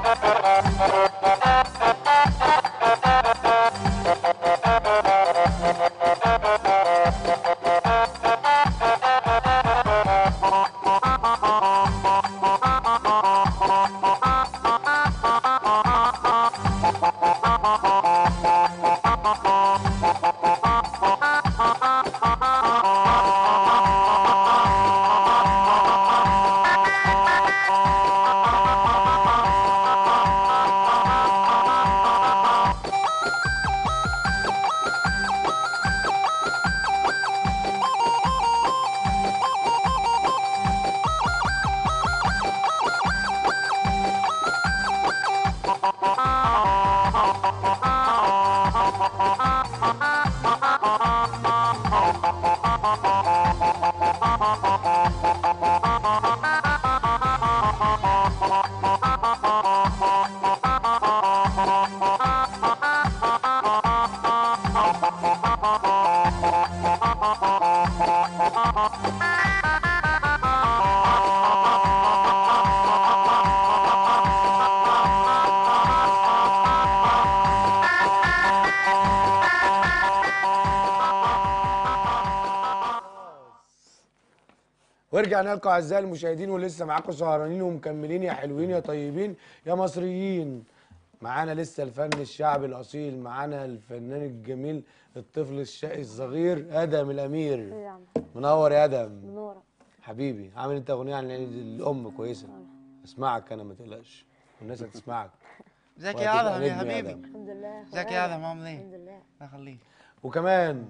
ورجعنا لكم اعزائي المشاهدين ولسه معاكم سهرانين ومكملين يا حلوين يا طيبين يا مصريين معانا لسه الفن الشعبي الاصيل معانا الفنان الجميل الطفل الشقي الصغير ادم الامير يا عم منور يا ادم منورة حبيبي عامل انت اغنيه عن عيد الام كويسه اسمعك انا ما تقلقش والناس هتسمعك ازيك يا وهتبقى ادهم يا نجم يا حبيبي آدم. الحمد لله ازيك يا ادهم عامل ايه؟ الحمد لله الله يخليك وكمان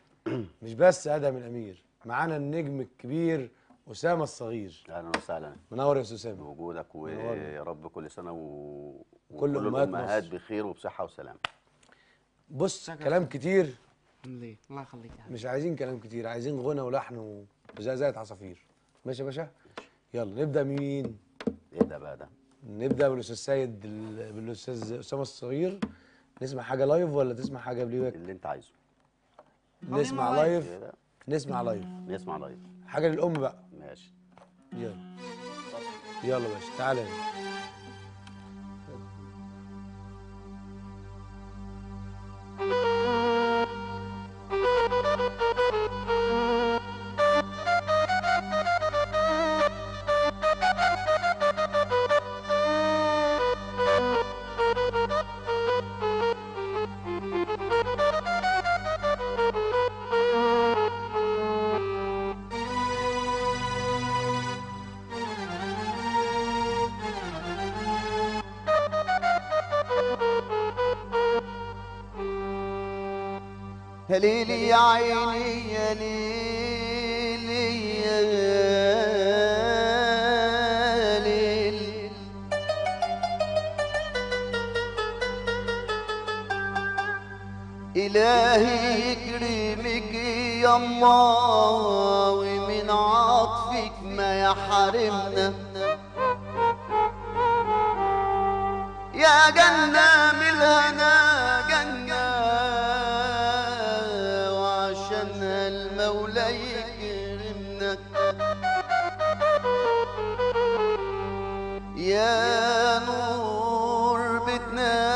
مش بس ادم الامير معانا النجم الكبير اسامه الصغير اهلا وسهلا منور يا استاذ اسامه بوجودك ويا رب كل سنه و... كل وكل أمهات الامهات مصر. بخير وبصحه وسلام بص كلام كتير ليه؟ الله يخليك يا حبيبي مش عايزين كلام كتير عايزين غنى ولحن و- وزقزقه عصافير ماشي يا باشا يلا نبدا مين ايه ده بقى ده نبدا بالاستاذ سيد ال- بالاستاذ اسامه الصغير نسمع حاجه لايف ولا تسمع حاجه بليبك اللي انت عايزه نسمع لايف. لايف كده نسمع لايف نسمع لايف حاجه للام بقى ماشي يلا يلا يا باشا تعالى هنا. يا ليلي يا عيني يا ليلي يا ليل إلهي يكرمك يا الله ومن عطفك ما يحرمنا يا جنة من الهنا جنة وعشانها المولى يكرمنا يا نور بيتنا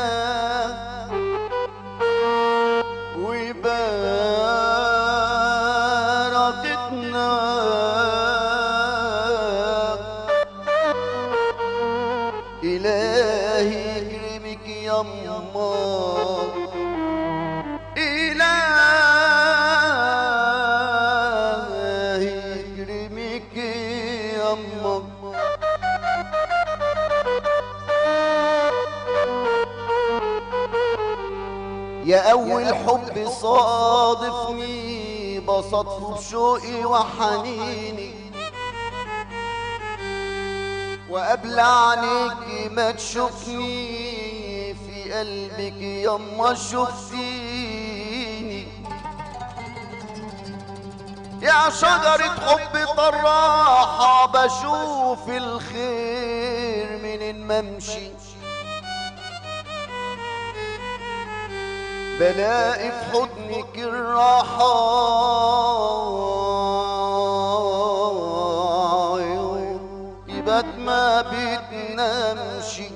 وباركتنا إلهي يكرمك يا الله إلهي يكرمك يا الله يا أول حب صادفني بسطته بشوقي وحنيني وقبل عنيك ما تشوفني في قلبك يما شفتيني يا شجرة حب طراحة بشوف الخير من ما امشي بلاقي في حضنك الراحة يبات ما بتنامش ممشي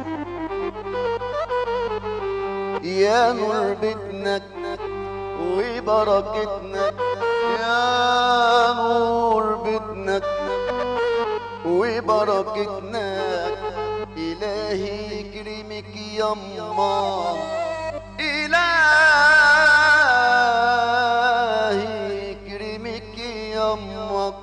يا نور بيتنا وبركتنا يا نور بيتنا وبركتنا إلهي يكرمك يما إلهي يكرمك يما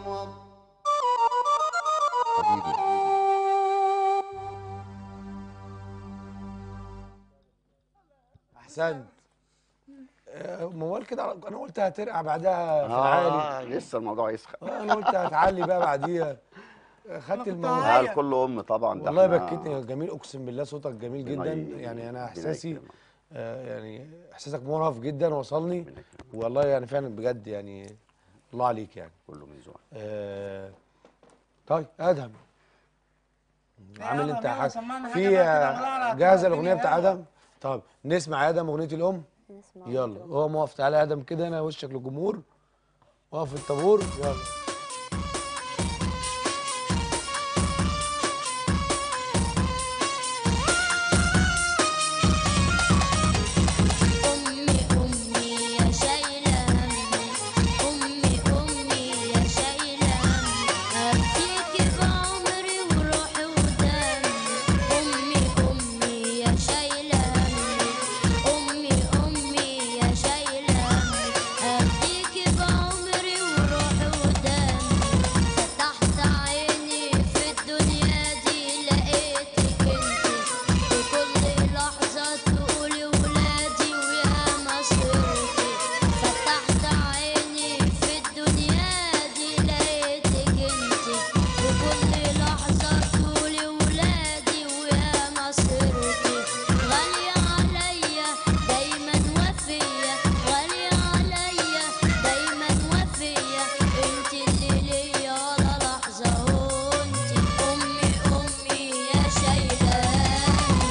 احسنت آه، موال كده على- انا قلت هترقع بعدها في العالي آه لسه الموضوع يسخن آه، انا قلت هتعلي بقى بعديها آه، خدت الموضوع هل كل ام طبعا ده والله إحنا- بكتني يا جميل اقسم بالله صوتك جميل ربنا جدا ي- يعني انا ربنا احساسي يكرمك. آه، يعني احساسك مرهف جدا وصلني ربنا يكرمك. والله يعني فعلا بجد يعني الله عليك يعني كله من ذوقك آه، طيب ادهم عامل أدهم، انت يلا حاجه سمعنا حاجة في بقى كده الله على جاهزه الدنيا الاغنيه بتاع حلوة. ادم طب نسمع يا ادم اغنيه الام نسمع يلا هو موقف تعالى يا ادم كده انا وشك للجمهور واقف في الطابور يلا أمي أمي يا شايلة همي أمي أمي يا شايلة همي أفديكي بعمري وروحي ودمي أمي أمي يا شايلة همي أمي أمي يا شايلة همي أفديكي بعمري وروحي ودمي فتحت عيني في الدنيا دي لقيتك انتي في كل لحظة تقولي ولادي ويا مصيرتي فتحت عيني في الدنيا دي لقيتك انتي في كل لحظة تقولي ولادي ويا مصيرتي غالية عليا دايما وفية غالية عليا دايما وفية انتي اللي ليا ولا لحظة وانتي أمي أمي يا شايلاني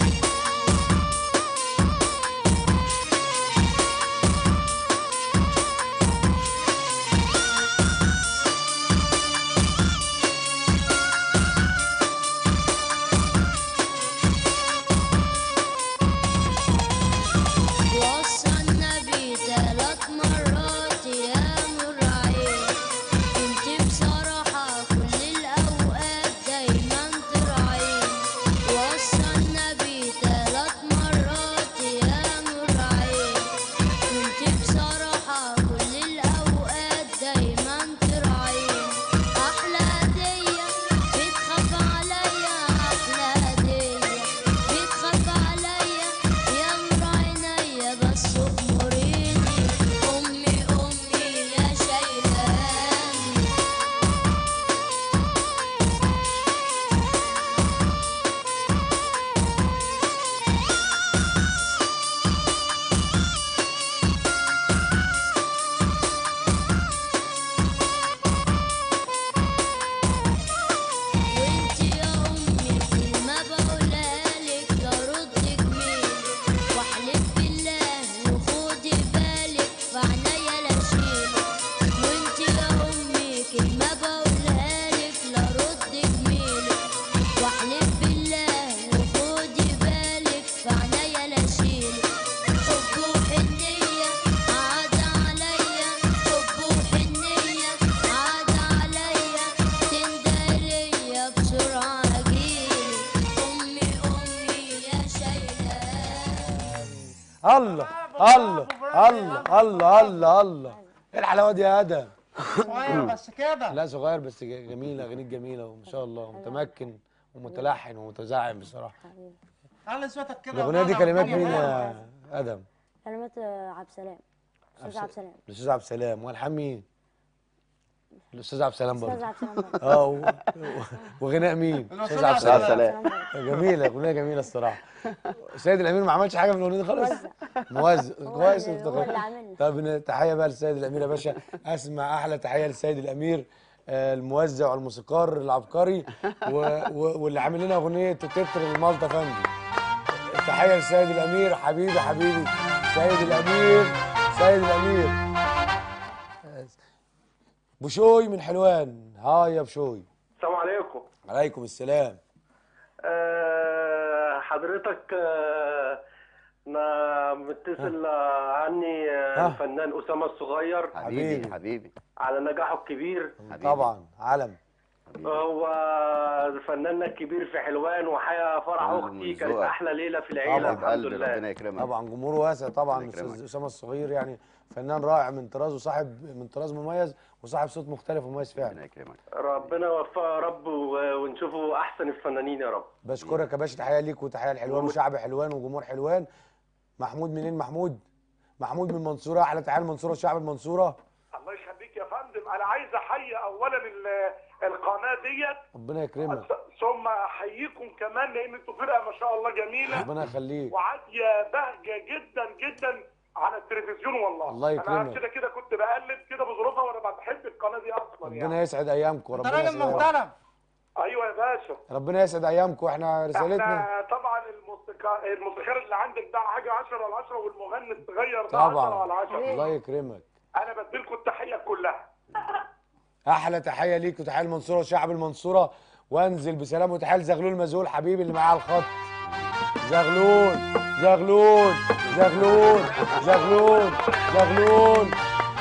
وصى النبي ثلاث مرات يا نور عين انت بصراحة كل الأوقات دايما ترعين وصى النبي ثلاث مرات يا نور عين انت بصراحة كل الأوقات دايما ترعين أحلى هدية بتخاف عليا أحلى هدية بتخاف عليا يا نور عينيا بس أموريني أمي أمي يا شايلاني وانتي يا امي كلمة بقولها لك لرد جميل واحلف بالله وخدي بالك في عينيا لا اشيلك وانتي يا امي كلمة بقولها لك لرد جميلك واحلف بالله وخدي بالك في عينيا لا اشيلك حب وحنية عاد عليا حب وحنية عاد عليا تندليا بسرعة أجيلك أمي أمي يا شايلاني الله الله الله الله الله الله ايه الحلاوه دي يا ادم صغير بس كده لا صغير بس ج- جميله اغنيك جميله وما شاء الله متمكن ومتلحن ومتزعم بصراحه علي صوتك كده الاغنيه دي وبعد كلمات الدنيا مين حلوة. يا ادم كلمات آه، عبد السلام استاذ عبد السلام الاستاذ عبد السلام والحان مين الاستاذ عبد السلام استاذ برضه عبد السلام برضه. اه و- و- وغناء مين الأستاذ استاذ عبد عبد السلام سلام. برضه. جميله اغنيه جميله الصراحه سيد الامير ما عملش حاجه في الاغنيه دي خالص موزع كويس اللي- هو افتكرت. اللي عاملها. طب تحيه بقى للسيد الامير يا باشا اسمع احلى تحيه للسيد الامير آه، الموزع والموسيقار العبقري و... و... واللي عامل لنا اغنيه تتر المالطا فندي تحيه للسيد الامير حبيبي حبيبي سيد الامير سيد الامير بشوي من حلوان هاي يا بشوي السلام عليكم عليكم السلام آه حضرتك آه، انا متصل آه، عني آه، ها. الفنان اسامه الصغير حبيبي. حبيبي حبيبي على نجاحه الكبير حبيبي. طبعا علم هو فناننا الكبير في حلوان وحيا فرح آه، اختي كانت وذوقك. احلى ليله في طبعاً. العيله حبيب الحمد قلبي لله ربنا يكرمك طبعا جمهور واسع طبعا الله يكرمك. استاذ اسامه الصغير يعني فنان رائع من طراز وصاحب من طراز مميز وصاحب صوت مختلف ومميز ربنا فعلا يكرمك ربنا يوفقه يا رب و- ونشوفه احسن الفنانين يا رب بشكرك يا باشا تحيه ليك وتحيه لحلوان وشعب حلوان وجمهور حلوان محمود منين محمود محمود من المنصوره احلى تحيه المنصوره وشعب المنصوره الله يخليك يا فندم انا عايز احيي اولا ال- القناه ديت ربنا يكرمك ثم احييكم كمان لان انتوا فرقه ما شاء الله جميله ربنا يخليك وعاديه بهجه جدا جدا على التلفزيون والله الله انا يكرمك. كده كده كنت بقلب كده بظروفها وانا بحب القناه دي اصلا يعني ربنا يسعد ايامكم انت ربنا راجل يسعد أيامكم. محترم ايوه يا باشا ربنا يسعد ايامكم احنا رسالتنا احنا طبعا الموسيقى الموسيقار اللي عندك ده حاجه 10 على 10 والمغني الصغير ده 10 طبعا على 10 الله يكرمك انا بديلكم التحيه كلها احلى تحيه ليك وتحيه المنصوره وشعب المنصوره وانزل بسلام وتحيه لزغلول مزهول حبيبي اللي معاه على الخط زغلول زغلول زغلول زغلول زغلول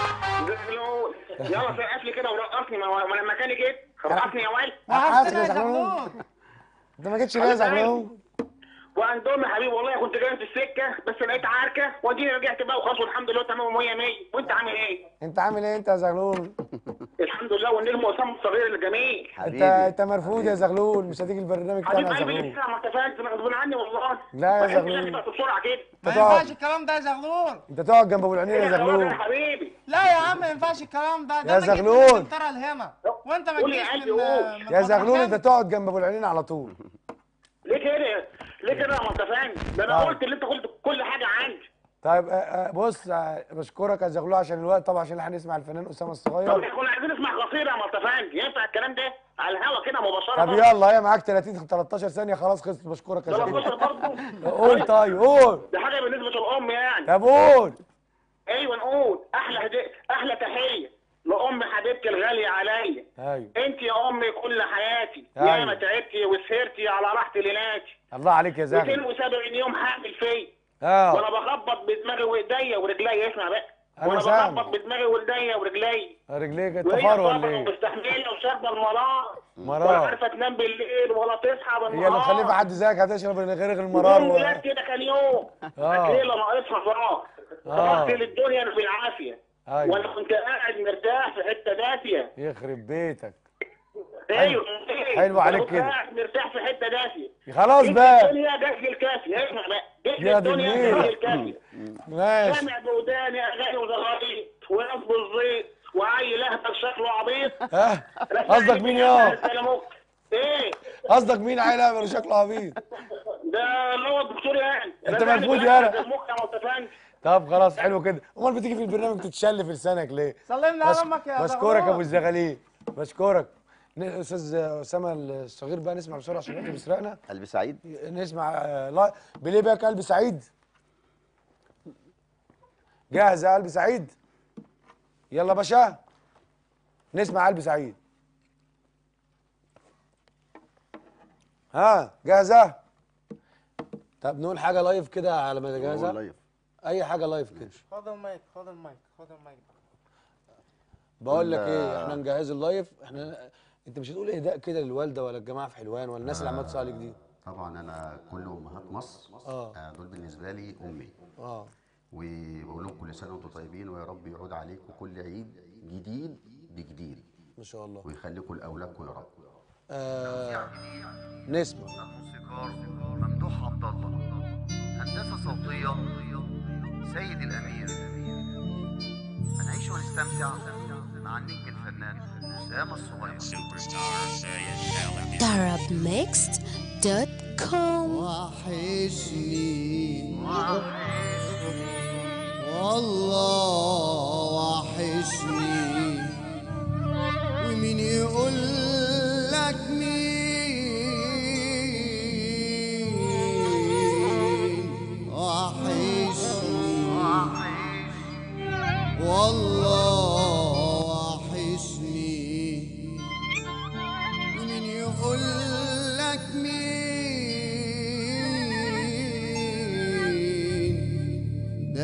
زغلول يلا سقف لي كده ورقصني ما ما لما كان جيت رقصني يا واد حاسس وحشتنا يا يا زغلول زغلول انت ما جيتش ليه يا زغلول واندومي يا حبيبي والله كنت جاي في السكه بس لقيت عركه واديني رجعت بقى وخلاص والحمد لله تمام 100 100 وانت عامل ايه؟ انت عامل ايه انت يا زغلول الحمد لله والنجم اسامه الصغير الجميل انت حبيبي انت مرفوض يا زغلول مش هتيجي البرنامج حبيب تاني يا قلبي زغلول لسه ما اتفقت غصب عني والله لا يا ما بحبش زغلول. أسمع بسرعه كده ما تقعد. ينفعش الكلام ده يا زغلول انت تقعد جنب ابو العينين يا يا زغلول حبيبي لا يا عم ما ينفعش الكلام ده ده يا أنا جيت من زغلول. انجلترا الهنا وانت ما قول يا تجيش قلبي من قول. من يا زغلول مطرح انت تقعد جنب ابو العينين على طول ليه كده؟ ليه كده يا متفاهم؟ ده انا طيب. قلت اللي انت قلت كل حاجه عندي طيب آه، آه، بص آه، بشكرك يا زغلول عشان الوقت طبعا عشان احنا هنسمع الفنان اسامه طب الصغير كنا عايزين نسمع قصيده يا متفاهم ينفع الكلام ده على الهوا كده مباشره طب يلا هي معاك 30 13 ثانيه خلاص خلصت بشكرك يا ده زغلول 13 برضه قول طيب قول دي حاجه بالنسبه للام يعني طب قول ايوه نقول احلى هدي... احلى تحيه لام حبيبتي الغاليه عليا ايوه انت يا امي كل حياتي أيوة. يا ما تعبتي وسهرتي على راحه ليلاتي الله عليك يا زغلول 270 يوم حامل فيا اه وانا بخبط بدماغي وايديا ورجليا اسمع بقى أنا وانا سامع. بخبط بدماغي وايديا ورجليا رجليك وهي التفار ولا صابره ايه ومستحمله وشاربه المرار ولا مرار عارفه تنام بالليل ولا تصحى بالنهار هي اللي مخلفه حد زيك هتشرب غير المرار يوم و... ولاد كده كان يوم آه. ليله ناقصها فراغ آه. فرحت للدنيا في العافيه أيوة. وانا كنت قاعد مرتاح في حته دافيه يخرب بيتك ايوه حلو عليك كنت كده. قاعد مرتاح في حته دافيه خلاص جيت بقى الدنيا جات لي الكافيه اسمع بقى جيت يا لي دي الدنيا النيل. جات لي الكافيه ماشي سامع بوداني اغاني وزغاريط ونصب الزيت وعيل اهبل شكله عبيط ها قصدك مين يا سلاموك ايه قصدك مين عيل اعمل شكله عبيط ده اللي هو الدكتور يعني أنت رزقني مرفوض بالأكل يالا. في المخ يا متفنج طب خلاص حلو كده امال بتيجي في البرنامج تتشل في لسانك ليه سلمنا على امك يا بشكرك يا ابو زغلول الزغاليل بشكرك ن- استاذ اسامه الصغير بقى نسمع بسرعه عشان الوقت بيسرقنا قلبي سعيد نسمع آه، لا بليه بقى قلب سعيد جاهز يا قلب سعيد يلا باشا نسمع قلب سعيد ها جاهزه طب نقول حاجه لايف كده على ما هو جاهزه لايف. اي حاجه لايف كده خد المايك خد المايك خد المايك بقول لك قول- ايه احنا نجهز اللايف احنا انت مش هتقول اهداء كده للوالده ولا الجماعه في حلوان ولا الناس اللي عماله تصالح دي طبعا انا كل امهات مصر آه. آه، دول بالنسبه لي امي اه وبقول لهم كل سنه وانتم طيبين ويا رب يعود عليكم كل عيد جديد بجديد ما شاء الله ويخليكم لاولادكم يا رب آه نسمع الموسيقار ممدوح عبد الله هندسه صوتيه سيد الامير هنعيش ونستمتع مع النجم الفنان اسامه الصغير Arabmixed.com وحشني والله وحشني ومين يقول لك مين وحشني والله وحشني ومين يقول لك مين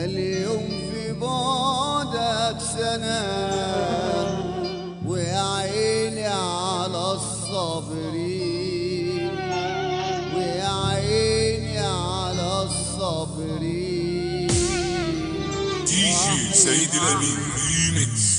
اليوم في بعدك سنة ويا عيني على الصابرين ويا عيني على الصابرين دي جي سيد الأمين ريميكس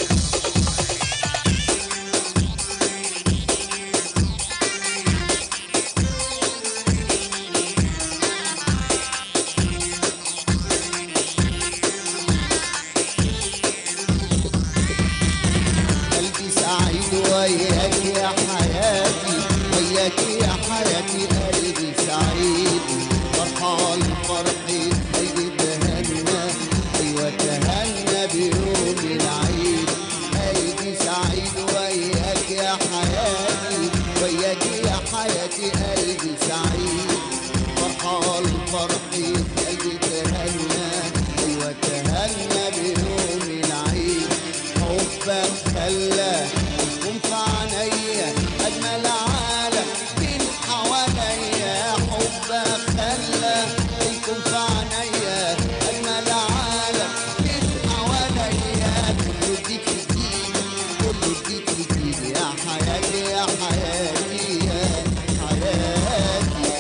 قلبي سعيد وياك يا حياتي وياك يا حياتي قلبي سعيد فرحان فرحي قلبي تهنى ايوه تهنى بيوم العيد قلبي سعيد وياك يا حياتي وياك يا حياتي قلبي سعيد فرحان فرحي قلبي تهنى ايوه تهنى بيوم العيد حبك خلى يكون في عينيا اجمل عالم بين حواليا حبك خلى يكون في عينيا اجمل عالم بين حواليا كله جديد جديد كله جديد جديد يا حياتي يا حياتي يا حياتي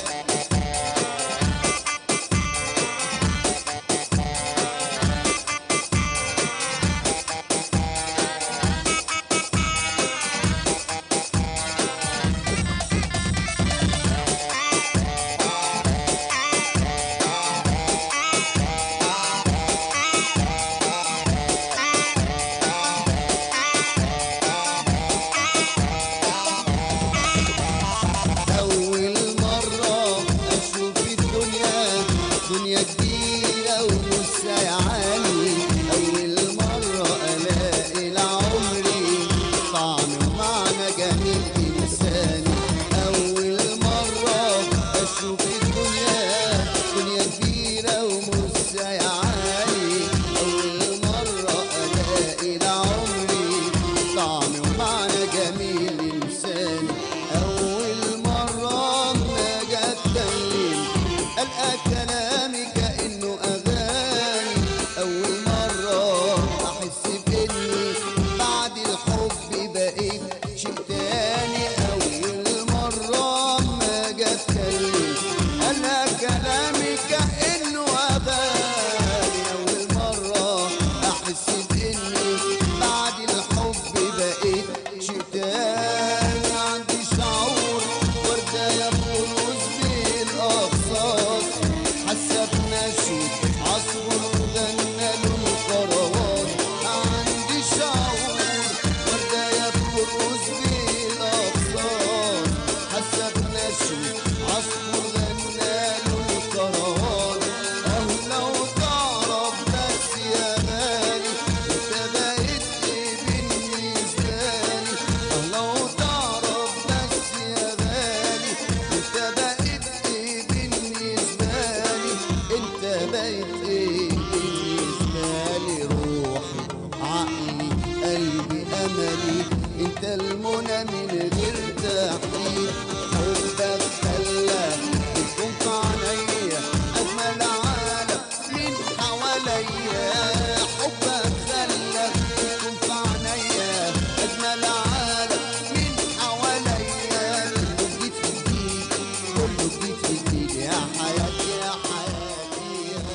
أول مرة أشوف الدنيا دنيا كبيرة ومسيعاني أول مرة ألاقي لعمري طعم ومعنى جميل إنساني أول مرة أشوف الدنيا دنيا كبيرة ومسيعاني أول مرة ألاقي لعمري طعم ومعنى جميل إنساني أول مرة ما جت تكلم ألقى كلامي كأنه أغاني أول مرة أحس بإني بعد الحب بقيت شيء تاني أول مرة ما جت تكلم ألقى كلامي كأنه أغاني أول مرة أحس بإني بعد الحب بقيت شيء تاني عندي شعور وردة يبرز بالأقصاص حسب نشيد عصفور غنى له الكروان عندي شعور وردة يبرز بالأقصاص حسب نشيد عصفور غنى له الكروان أهو لو تعرف بس يا غالي انت بقيت ايه بالنسبة لي أهو لو تعرف بس يا غالي انت بقيت ايه بالنسبة لي انت بقيت ايه بالنسبة لي روحي عقلي قلبي املي انت المنى من غير تحديد حبك خلى يكون في عينيا اجمل عالم من حواليا حبك خلى يكون في عينيا اجمل عالم من حواليا كله جديد في جديد كله جديد في جديد يا حياتي يا حياتي يا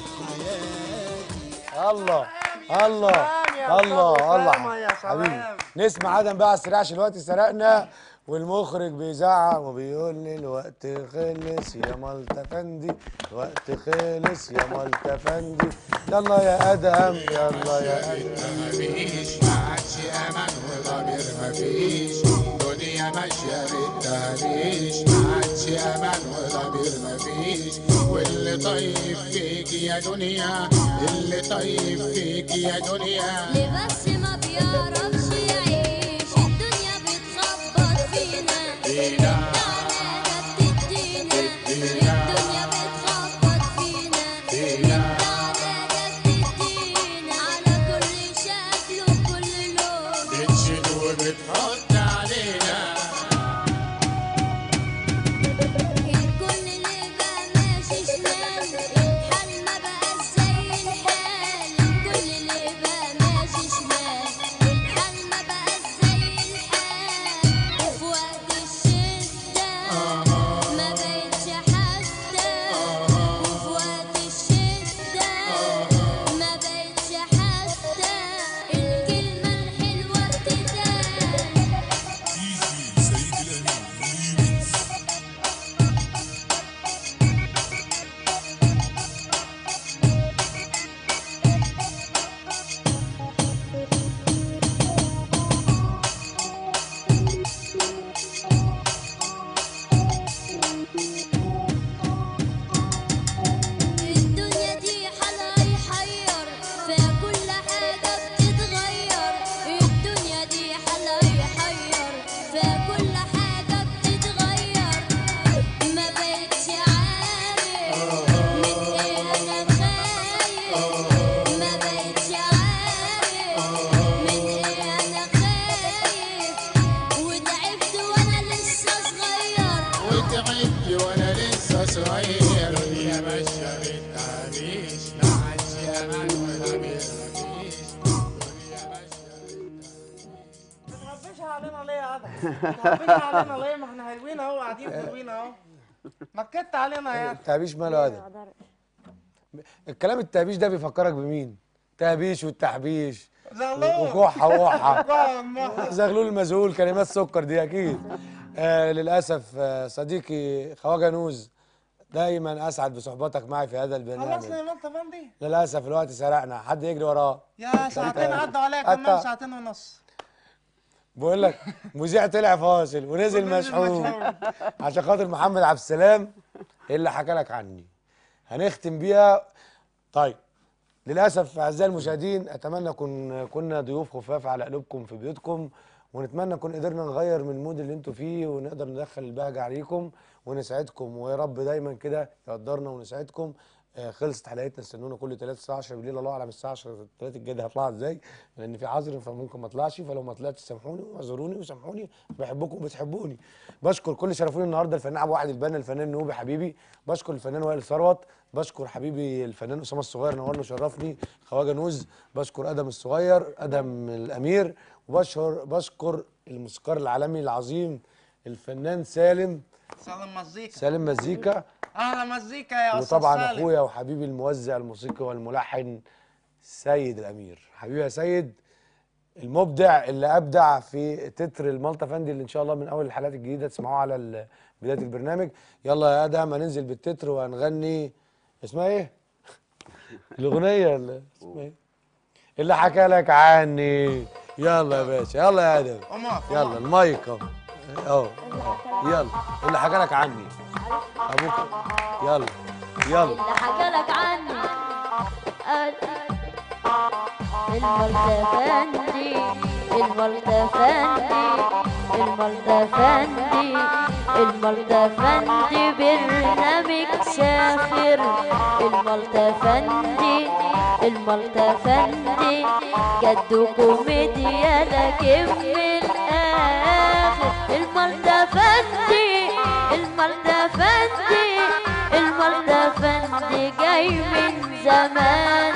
حياتي الله الله سلام يا الله أستاذ الله أسامة يا حبيبي سلام. نسمع ادم بقى على السريع عشان الوقت سرقنا والمخرج بيزعق وبيقول لي الوقت خلص يا مالتا فندي الوقت خلص يا مالتا فندي يلا يا ادم يلا يا ادم مفيش ما عادش امان وضمير مفيش دنيا ماشيه بالتهريش ما عادش امان وضمير مفيش واللي طيب فيك يا دنيا اللي طيب فيك يا دنيا اللي بس ما بيعرفش يعيش الدنيا بتخبط فينا فينا. الدنيا بتدينا فينا. الدنيا بتخبط فينا فينا. الدنيا بتدينا على كل شكل وكل لون بتشيل وبتحط علينا الكل اللي بقى ماشي شمال الحال ما بقاش زي صغير دنيا ماشية بالتهريج ما عادش أمان وضمير مفيش ما تخبيش علينا ليه يا ادم ما تخبيش علينا ليه ما احنا حلوين اهو قاعدين حلوين اهو نكدت علينا يا التهبيش ماله ادم الكلام التهبيش ده بيفكرك بمين تهبيش والتحبيش زغلول وكحه ووحه وكحة. زغلول المذهول كلمات سكر دي اكيد آه للاسف آه صديقي خواجه نوز دايما اسعد بصحبتك معي في هذا البرنامج خلصنا يا مالطا فندي للاسف الوقت سرقنا حد يجري وراه يا ساعتين عدوا عليا كمان أنت- ساعتين ونص بقول لك مذيع طلع فاصل ونزل مشحون عشان خاطر محمد عبد السلام اللي حكى لك عني هنختم بيها طيب للاسف اعزائي المشاهدين اتمنى كن كنا ضيوف خفاف على قلوبكم في بيوتكم ونتمنى نكون قدرنا نغير من المود اللي انتوا فيه ونقدر ندخل البهجه عليكم ونسعدكم ويا رب دايما كده يقدرنا ونسعدكم آه، خلصت حلقتنا استنونا كل 3 الساعه 10 بالليل الله اعلم الساعه 10 3 الجايه دي هطلع ازاي لان في حظر فممكن ما اطلعش فلو ما طلعتش سامحوني واعذروني وسامحوني بحبكم وبتحبوني بشكر كل اللي شرفوني النهارده الفنان عبد واحد البنا الفنان نوبي حبيبي بشكر الفنان وائل ثروت بشكر حبيبي الفنان اسامه الصغير نورني وشرفني خواجه نوز بشكر ادم الصغير ادم الامير وبشكر بشكر الموسيقار العالمي العظيم الفنان سالم سلام مزيكا سالم مزيكا اهلا مزيكا يا استاذ وطبعا سالم. اخويا وحبيبي الموزع الموسيقي والملحن سيد الامير حبيبي يا سيد المبدع اللي ابدع في تتر المالطا فندي اللي ان شاء الله من اول الحلقات الجديده تسمعوها على ال- بدايه البرنامج يلا يا ادهم هننزل بالتتر وهنغني اسمها ايه الاغنيه اللي اسمها ايه اللي حكى لك عني يلا يا باشا يلا يا ادم قوم يلا المايك اهو اهو يلا اللي حكى لك عني ابوك يلا يلا اللي حكى لك عني الملتفندي الملتفندي الملتفندي الملتفندي برنامج ساخر الملتفندي الملتفندي جد كوميديا لكن من الاخر الملتفندي الملتفندي الملتفندي جاي من زمان